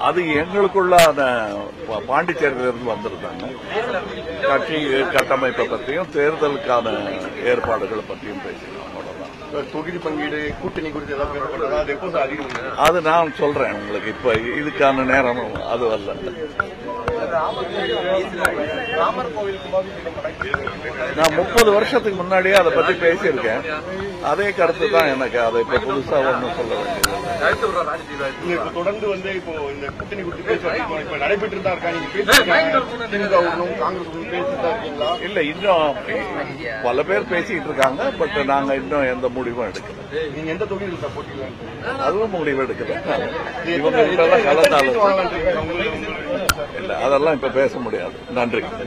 அது எங்களுக்குள்ள அந்த பா- பாண்டிச்சேரியிலிருந்து வந்திருந்தாங்க கட்சி கட்டமைப்பை பற்றியும் தேர்தலுக்கான ஏற்பாடுகளை பற்றியும் பேசினோம் அவ்வளவுதான் தொகுதி பங்கீடு கூட்டணி குறித்து ஏதாவது பேசப்படுறதா அது எப்போ சார் அறிவிங்க அது நான் சொல்றேன் உங்களுக்கு இப்ப இதுக்கான நேரம் அது அல்ல ராமர் கோவில் கும்பாபிஷேகம் நான் முப்பது வருஷத்துக்கு முன்னாடியே அதை பத்தி பேசியிருக்கேன் அதே கருத்து தான் எனக்கு அதை இப்ப புதுசா ஒன்றும் சொல்ல வேண்டியது நீங்க இப்ப தொடர்ந்து வந்து இப்போ இந்த கூட்டணி குறித்து பேசுவாங்க இப்போ இப்ப நடைபெற்று தான் இருக்கா நீங்க பேசிருக்கீங்க திமுக உடனும் காங்கிரஸ் உடனும் பேசிட்டு தான் இருக்கீங்களா இல்ல இன்னும் பல பேர் பேசிட்டு இருக்காங்க பட் நாங்க இன்னும் எந்த முடிவும் எடுக்கல நீங்க எந்த தொகுதியில் சார் போட்டியில் அதுவும் முடிவு எடுக்கல இவங்க கிட்ட எல்லாம் கலந்தாலும் வாங்கலாம்னு இருக்கீங்க உங்களுக்கு இல்ல அதெல்லாம் இப்ப பேச முடியாது நன்றி